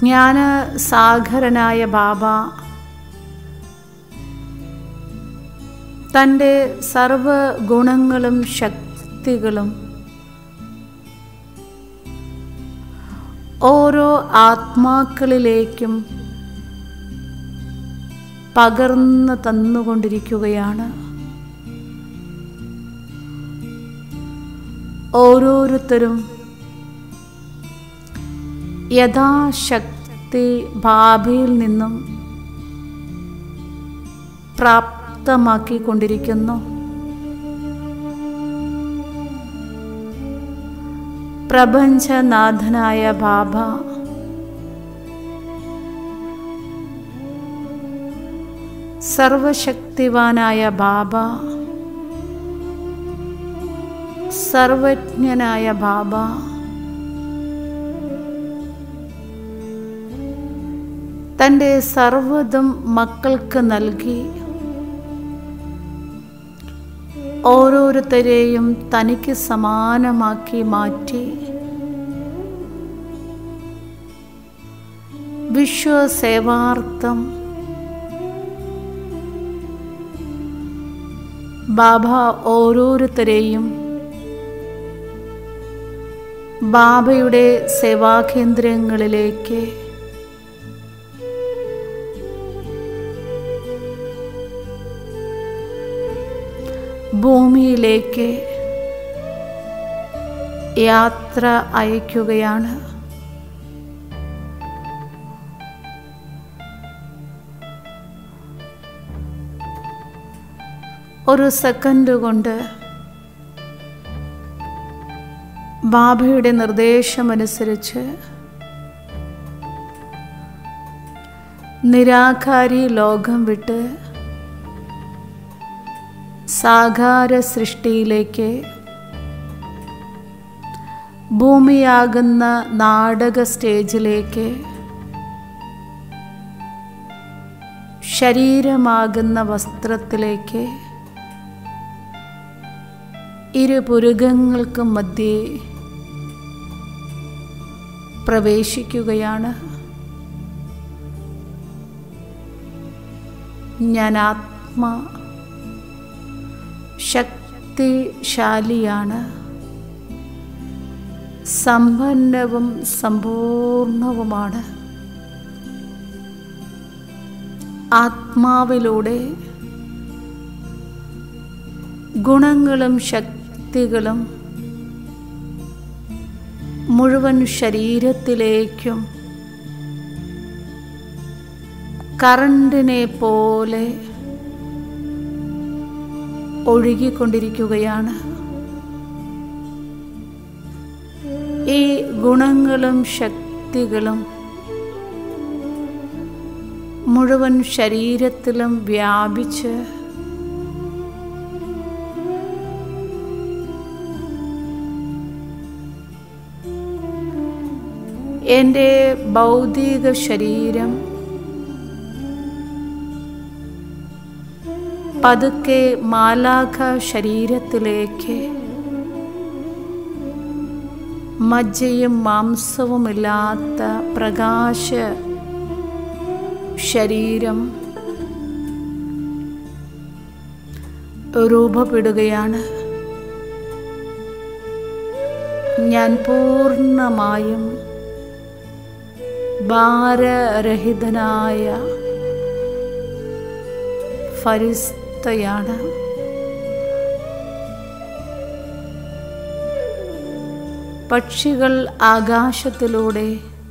ജ്ഞാനസാഗരനായ ബാബ തൻ്റെ സർവഗുണങ്ങളും ശക്തികളും ഓരോ ആത്മാക്കളിലേക്കും പകർന്നു തന്നുകൊണ്ടിരിക്കുകയാണ് ഓരോരുത്തരും യഥാശക്തി ബാബയിൽ നിന്നും പ്രാപ്തമാക്കിക്കൊണ്ടിരിക്കുന്നു പ്രപഞ്ചനാഥനായ ബാബ സർവശക്തിവാനായ ബാബ സർവജ്ഞനായ ബാബ തൻ്റെ സർവ്വതും മക്കൾക്ക് നൽകി ഓരോരുത്തരെയും തനിക്ക് സമാനമാക്കി മാറ്റി വിശ്വസേവാർത്ഥം ബാബ ഓരോരുത്തരെയും ബാബയുടെ സേവാകേന്ദ്രങ്ങളിലേക്ക് ഭൂമിയിലേക്ക് യാത്ര അയക്കുകയാണ് ഒരു സെക്കൻഡ് കൊണ്ട് ബാബയുടെ നിർദ്ദേശമനുസരിച്ച് നിരാകാരി ലോകം വിട്ട് സാകാര സൃഷ്ടിയിലേക്ക് ഭൂമിയാകുന്ന നാടക സ്റ്റേജിലേക്ക് ശരീരമാകുന്ന വസ്ത്രത്തിലേക്ക് ഇരു പുരുകങ്ങൾക്കും മധ്യേ പ്രവേശിക്കുകയാണ് ഞാൻ ആത്മ ശക്തിശാലിയാണ് സമ്പന്നവും സമ്പൂർണവുമാണ് ആത്മാവിലൂടെ ഗുണങ്ങളും ശക്തികളും മുഴുവൻ ശരീരത്തിലേക്കും കറണ്ടിനെ പോലെ ഒഴുകിക്കൊണ്ടിരിക്കുകയാണ് ഈ ഗുണങ്ങളും ശക്തികളും മുഴുവൻ ശരീരത്തിലും വ്യാപിച്ച് എൻ്റെ ഭൗതിക ശരീരം പതുക്കെ മാലാഖ ശരീരത്തിലേക്ക് മജ്ജയും മാംസവുമില്ലാത്ത പ്രകാശ ശരീരം രൂപപ്പെടുകയാണ് ഞാൻ പൂർണ്ണമായും ഭാരരഹിതനായ ഫരിസ്തയാണ് പക്ഷികൾ ആകാശത്തിലൂടെ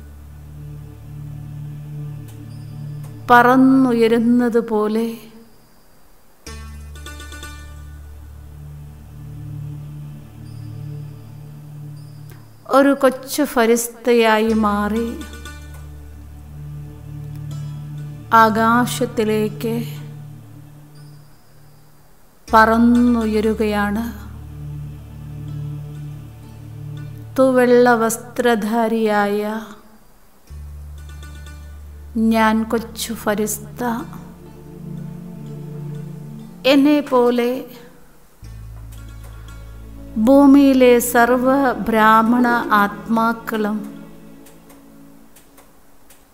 പറന്നുയരുന്നത് പോലെ ഒരു കൊച്ചു ഫരിസ്തയായി മാറി ആകാശത്തിലേക്ക് പറന്നുയരുകയാണ് തുവെള്ള വസ്ത്രധാരിയായ ഞാൻ കൊച്ചു ഫരിസ്ത എന്നെ പോലെ ഭൂമിയിലെ സർവ ബ്രാഹ്മണ ആത്മാക്കളും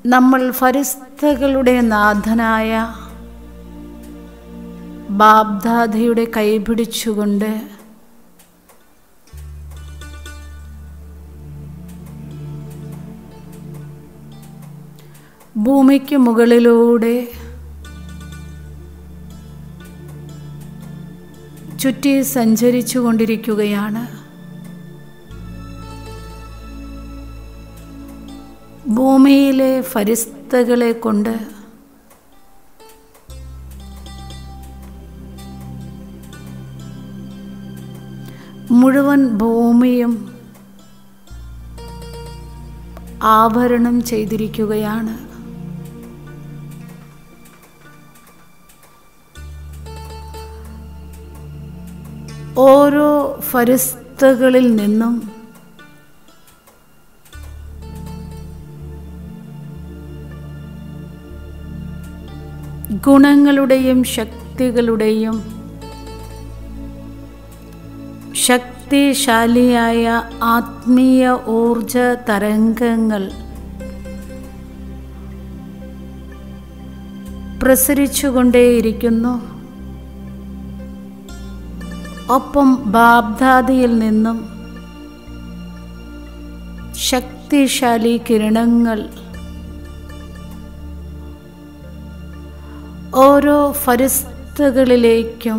നമ്മൾ ഫരിസ്തകളുടെ നാഥനായ ബാബ്ദാദയുടെ കൈപിടിച്ചുകൊണ്ട് ഭൂമിക്ക് മുകളിലൂടെ ചുറ്റി സഞ്ചരിച്ചു കൊണ്ടിരിക്കുകയാണ് ഭൂമിയിലെ ഫരിസ്തകളെ കൊണ്ട് മുഴുവൻ ഭൂമിയും ആഭരണം ചെയ്തിരിക്കുകയാണ് ഓരോ ഫരിസ്തകളിൽ നിന്നും ഗുണങ്ങളുടെയും ശക്തികളുടെയും ശക്തിശാലിയായ ആത്മീയ ഊർജ തരംഗങ്ങൾ പ്രസരിച്ചുകൊണ്ടേയിരിക്കുന്നു ഒപ്പം ബാബ്ദാദിയിൽ നിന്നും ശക്തിശാലി കിരണങ്ങൾ ഓരോ ഫരിസ്തകളിലേക്കും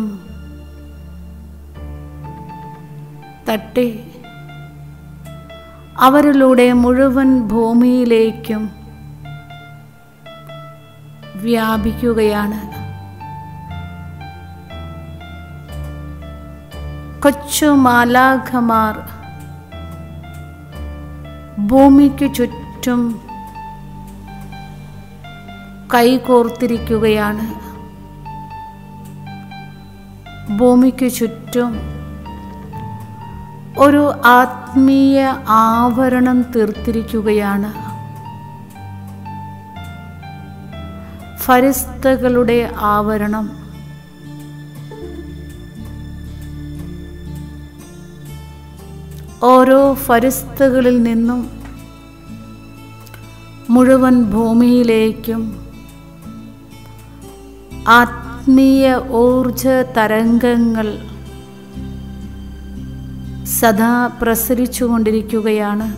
തട്ടി അവരിലൂടെ മുഴുവൻ ഭൂമിയിലേക്കും വ്യാപിക്കുകയാണ് കൊച്ചു മാലാഖമാർ ഭൂമിക്ക് ചുറ്റും കൈകോർത്തിരിക്കുകയാണ് ഭൂമിക്ക് ചുറ്റും ഒരു ആത്മീയ ആവരണം തീർത്തിരിക്കുകയാണ് ഫരിസ്തകളുടെ ആവരണം ഓരോ ഫരിസ്തകളിൽ നിന്നും മുഴുവൻ ഭൂമിയിലേക്കും ആത്മീയ ഊർജ തരംഗങ്ങൾ സദാ പ്രസരിച്ചുകൊണ്ടിരിക്കുകയാണ്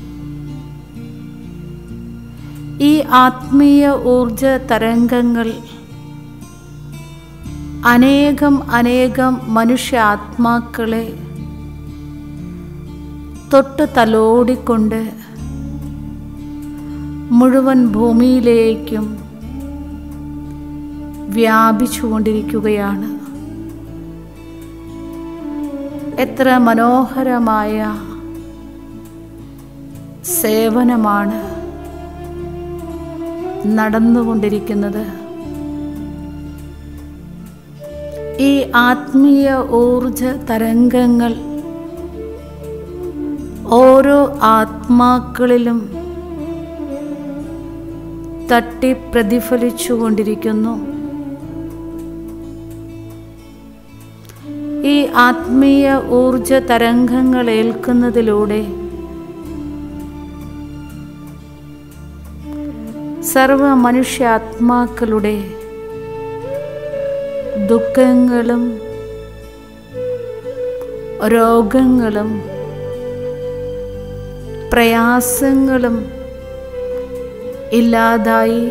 ഈ ആത്മീയ ഊർജ തരംഗങ്ങൾ അനേകം അനേകം മനുഷ്യ ആത്മാക്കളെ തൊട്ട് തലോടിക്കൊണ്ട് മുഴുവൻ ഭൂമിയിലേക്കും വ്യാപിച്ചുകൊണ്ടിരിക്കുകയാണ് എത്ര മനോഹരമായ സേവനമാണ് നടന്നുകൊണ്ടിരിക്കുന്നത് ഈ ആത്മീയ ഊർജ തരംഗങ്ങൾ ഓരോ ആത്മാക്കളിലും തട്ടി പ്രതിഫലിച്ചുകൊണ്ടിരിക്കുന്നു ഈ ആത്മീയ ഊർജ തരംഗങ്ങൾ ഏൽക്കുന്നതിലൂടെ സർവ മനുഷ്യാത്മാക്കളുടെ ദുഃഖങ്ങളും രോഗങ്ങളും പ്രയാസങ്ങളും ഇല്ലാതായി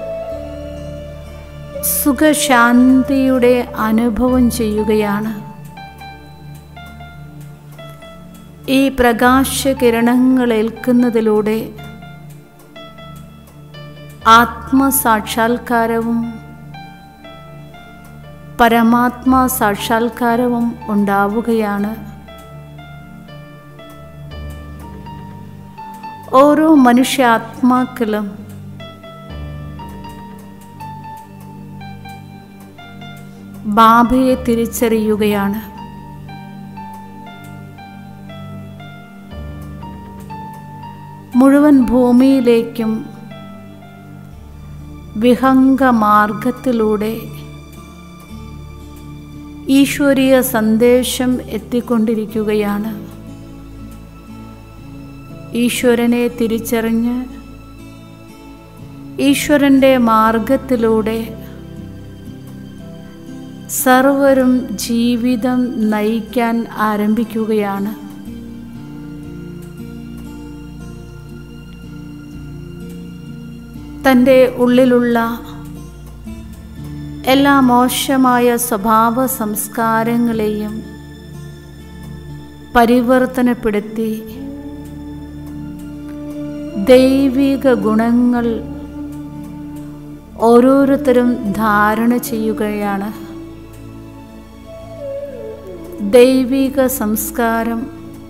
സുഖശാന്തിയുടെ അനുഭവം ചെയ്യുകയാണ് ഈ പ്രകാശകിരണങ്ങൾ ഏൽക്കുന്നതിലൂടെ ആത്മസാക്ഷാത്കാരവും പരമാത്മാ സാക്ഷാത്കാരവും ഉണ്ടാവുകയാണ് ഓരോ മനുഷ്യാത്മാക്കളും ബാബയെ തിരിച്ചറിയുകയാണ് മുഴുവൻ ഭൂമിയിലേക്കും വിഹംഗ മാർഗത്തിലൂടെ ഈശ്വരീയ സന്ദേശം എത്തിക്കൊണ്ടിരിക്കുകയാണ് ഈശ്വരനെ തിരിച്ചറിഞ്ഞ് ഈശ്വരൻ്റെ മാർഗത്തിലൂടെ സർവരും ജീവിതം നയിക്കാൻ ആരംഭിക്കുകയാണ് തൻ്റെ ഉള്ളിലുള്ള എല്ലാ മോശമായ സ്വഭാവ സംസ്കാരങ്ങളെയും പരിവർത്തനപ്പെടുത്തി ദൈവിക ഗുണങ്ങൾ ഓരോരുത്തരും ധാരണ ചെയ്യുകയാണ് ദൈവിക സംസ്കാരം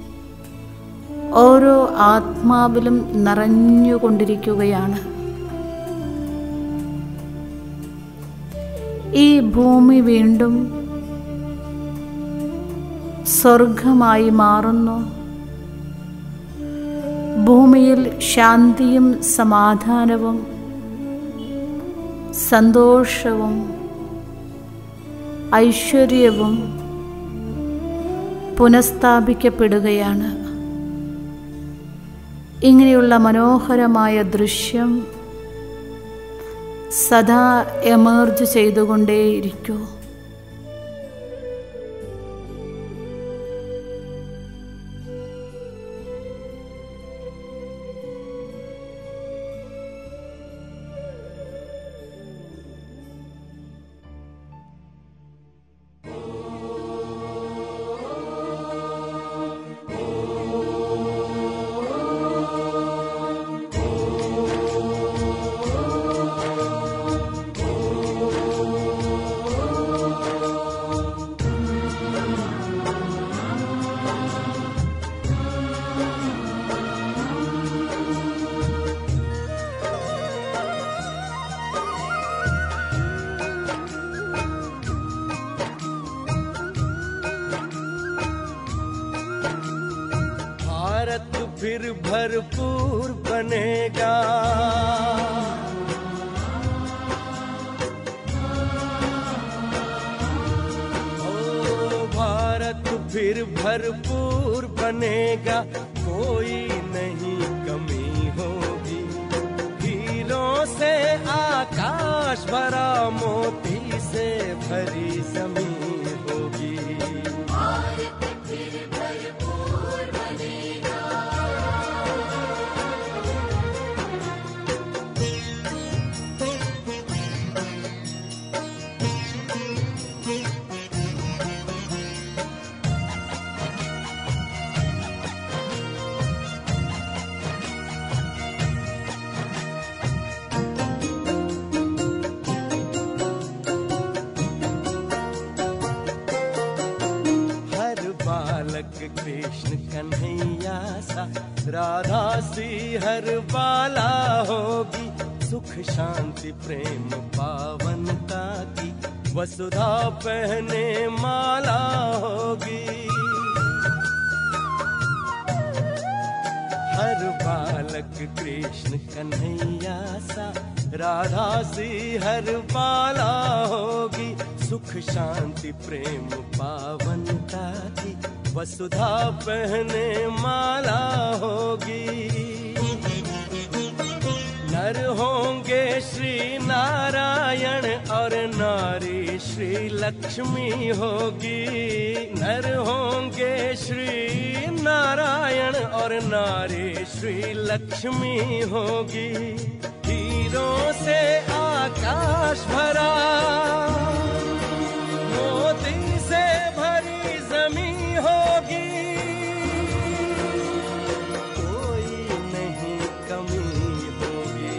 ഓരോ ആത്മാവിലും നിറഞ്ഞുകൊണ്ടിരിക്കുകയാണ് ഈ ഭൂമി വീണ്ടും സ്വർഗമായി മാറുന്നു ഭൂമിയിൽ ശാന്തിയും സമാധാനവും സന്തോഷവും ഐശ്വര്യവും പുനഃസ്ഥാപിക്കപ്പെടുകയാണ് ഇങ്ങനെയുള്ള മനോഹരമായ ദൃശ്യം സദാ എമേർജ് ചെയ്തുകൊണ്ടേയിരിക്കൂ भारत फिर भरपूर बनेगा ओ भारत फिर भरपूर बनेगा कोई नहीं कमी होगी हीरों से आकाश भरा मोती से भरी जमीन होगी हर बालक कृष्ण कन्हैया सा राधा सी हर बाला होगी सुख शांति प्रेम पावनता की वसुधा पहने माला होगी हर बालक कृष्ण कन्हैया सा राधा सी हर बाला होगी सुख शांति प्रेम पावनता की वसुधा पहने माला होगी नर होंगे श्री नारायण और नारी श्री लक्ष्मी होगी नर होंगे श्री नारायण और नारी श्री लक्ष्मी होगी हीरों से आकाश भरा मोती से भरी जमी होगी कोई नहीं कमी होगी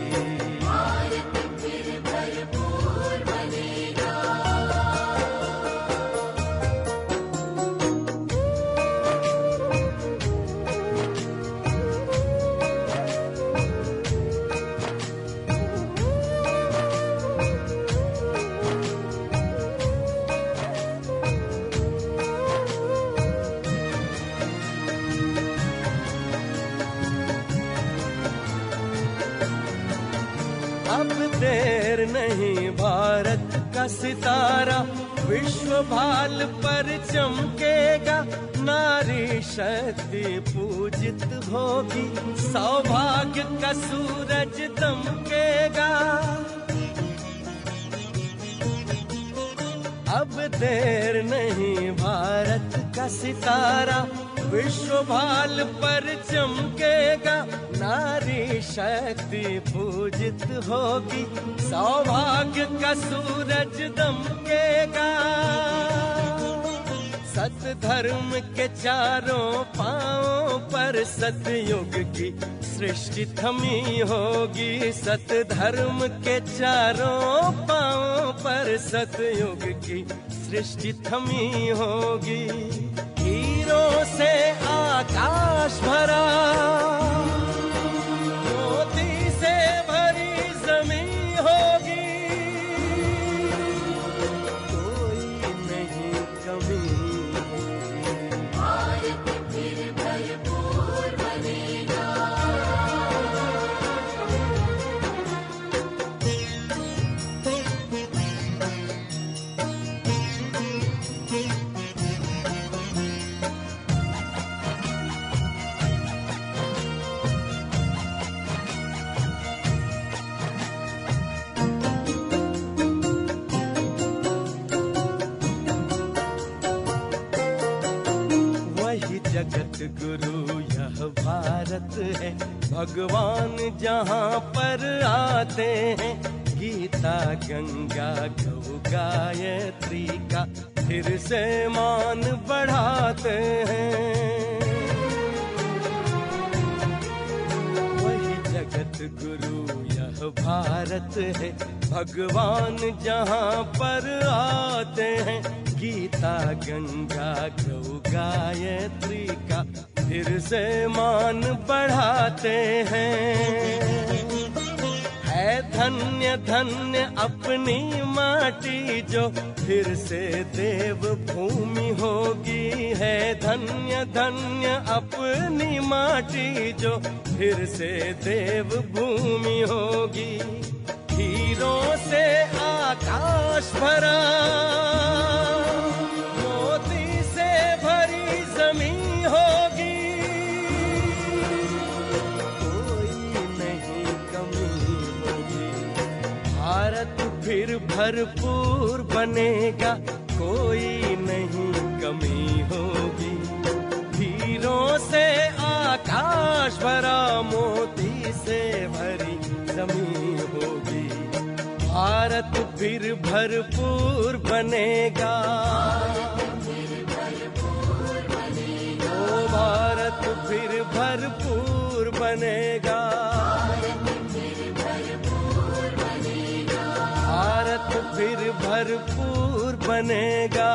अब देर नहीं भारत का सितारा विश्व भाल पर चमकेगा नारी शक्ति पूजित होगी सौभाग्य का सूरज दमकेगा देर नहीं भारत का सितारा विश्व भाल पर चमकेगा नारी शक्ति पूजित होगी सौभाग्य का सूरज दमकेगा सत धर्म के चारों पांवों पर सतयुग की सृष्टि थमी होगी सत धर्म के चारों पांवों पर सतयुग की सृष्टि थमी होगी हीरों से आकाश भरा मोती से भरी जमीन होगी कोई नहीं कमी वही जगत गुरु यह भारत है भगवान जहाँ पर आते हैं गीता गंगा गौ गायत्री का फिर से मान बढ़ाते हैं वही जगत गुरु यह भारत है भगवान जहाँ पर आते हैं गीता गंगा गौ गायत्री का फिर से मान बढ़ाते हैं है धन्य धन्य अपनी माटी जो फिर से देव भूमि होगी है धन्य धन्य अपनी माटी जो फिर से देव भूमि होगी हीरों से आकाश भरा मोती से भरी जमीन होगी कोई नहीं कमी होगी भारत फिर भरपूर बनेगा कोई नहीं कमी होगी हीरों से आकाश भरा मोती से भरी जमीन होगी भारत फिर भरपूर बनेगा ओ भारत फिर भरपूर बनेगा भारत फिर भरपूर बनेगा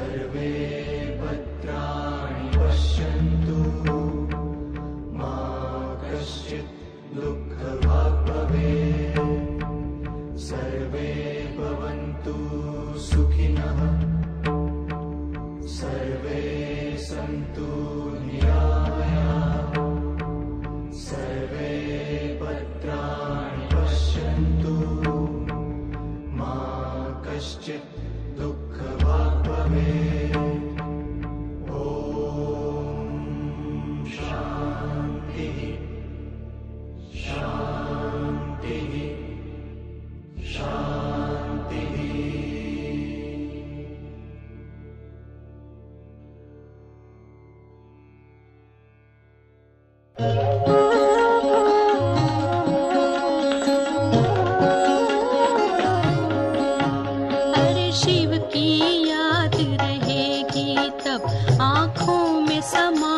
सर्वे भद्राणि पश्यन्तु मा कश्चित् दुःखभाग् भवेत् सर्वे भवन्तु सुखिनः सर्वे सन्तु निरामयाः सर्वे भद्राणि पश्यन्तु मा कश्चित् दुःखभाग् भवेत् ॐ शान्तिः शान्तिः शान्तिः अरे शिव की याद रहेगी तब आँखों में समा